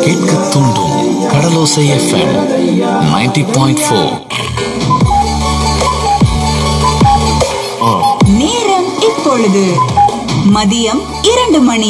கேட்க தூண்டும் கடலோசை FM 90.4 point four நேரம் இப்பொழுது மதியம் இரண்டு மணி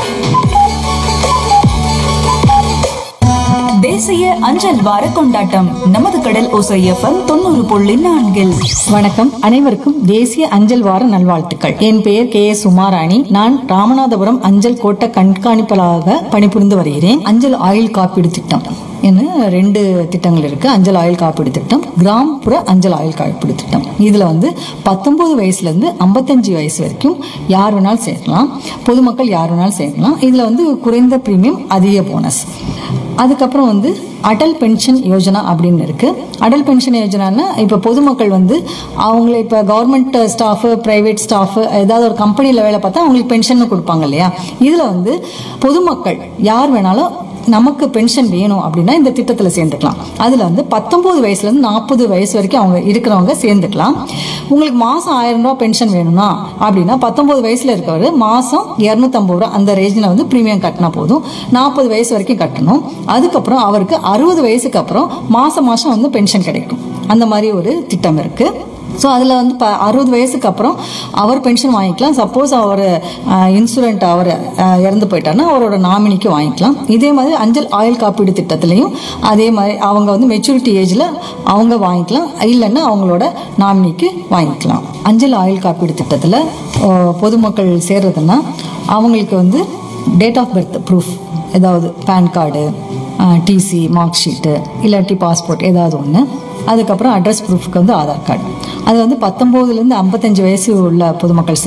தேசிய அஞ்சல் வார கொண்டாட்டம் நமது கடல் ஓசை எஃப்எம் தொண்ணூறு புள்ளி நான்கில் வணக்கம் அனைவருக்கும் தேசிய அஞ்சல் வார நல்வாழ்த்துக்கள் என் பெயர் கே எஸ் உமாராணி நான் ராமநாதபுரம் அஞ்சல் கோட்ட கண்காணிப்பாளராக பணிபுரிந்து வருகிறேன் அஞ்சல் ஆயுள் காப்பீடு திட்டம் என ரெண்டு திட்டங்கள் இருக்கு அஞ்சல் ஆயுள் காப்பீடு திட்டம் கிராமப்புற அஞ்சல் ஆயுள் காப்பீடு திட்டம் இதுல வந்து பத்தொன்பது வயசுல இருந்து ஐம்பத்தஞ்சு வயசு வரைக்கும் யார் வேணாலும் சேர்க்கலாம் பொதுமக்கள் யார் வேணாலும் சேர்க்கலாம் இதுல வந்து குறைந்த பிரீமியம் அதிக போனஸ் அதுக்கப்புறம் வந்து அடல் பென்ஷன் யோஜனா அப்படின்னு இருக்கு அடல் பென்ஷன் யோஜனான்னா இப்போ பொதுமக்கள் வந்து அவங்கள இப்போ கவர்மெண்ட் ஸ்டாஃபு பிரைவேட் ஸ்டாஃபு ஏதாவது ஒரு கம்பெனியில் வேலை பார்த்தா அவங்களுக்கு பென்ஷன் கொடுப்பாங்க இல்லையா இதில் வந்து பொதுமக்கள் யார் வேணாலும் நமக்கு பென்ஷன் வேணும் அப்படின்னா இந்த திட்டத்தில் சேர்ந்துக்கலாம் அதில் வந்து பத்தொம்போது வயசுலேருந்து நாற்பது வயசு வரைக்கும் அவங்க இருக்கிறவங்க சேர்ந்துக்கலாம் உங்களுக்கு மாதம் ஆயிரம் ரூபாய் பென்ஷன் வேணும்னா அப்படின்னா பத்தொம்போது வயசில் இருக்கவர் மாதம் இரநூத்தம்பது ரூபா அந்த ரேஞ்சில் வந்து ப்ரீமியம் கட்டினா போதும் நாற்பது வயசு வரைக்கும் கட்டணும் அதுக்கப்புறம் அவருக்கு அறுபது வயசுக்கு அப்புறம் மாதம் மாதம் வந்து பென்ஷன் கிடைக்கும் அந்த மாதிரி ஒரு திட்டம் இருக்குது ஸோ அதில் வந்து இப்போ அறுபது வயசுக்கு அப்புறம் அவர் பென்ஷன் வாங்கிக்கலாம் சப்போஸ் அவர் இன்சூரண்ட் அவர் அஹ், இறந்து போயிட்டாருன்னா அவரோட நாமினிக்கு வாங்கிக்கலாம் இதே மாதிரி அஞ்சல் ஆயுள் காப்பீடு திட்டத்துலையும் அதே மாதிரி அவங்க வந்து மெச்சூரிட்டி ஏஜில் அவங்க வாங்கிக்கலாம் இல்லைன்னா அவங்களோட நாமினிக்கு வாங்கிக்கலாம் அஞ்சல் ஆயுள் காப்பீடு திட்டத்தில் பொதுமக்கள் சேர்றதுன்னா அவங்களுக்கு வந்து டேட் ஆஃப் பர்த் ப்ரூஃப் ஏதாவது PAN card TC mark sheet இல்லாட்டி பாஸ்போர்ட் ஏதாவது ஒன்று அதுக்கப்புறம் அட்ரஸ் ப்ரூஃப்க்கு வந்து ஆதார் கார்டு அது வந்து பத்தொம்போதுலேருந்து ஐம்பத்தஞ்சு வயசு உள்ள பொதுமக்கள் சேர்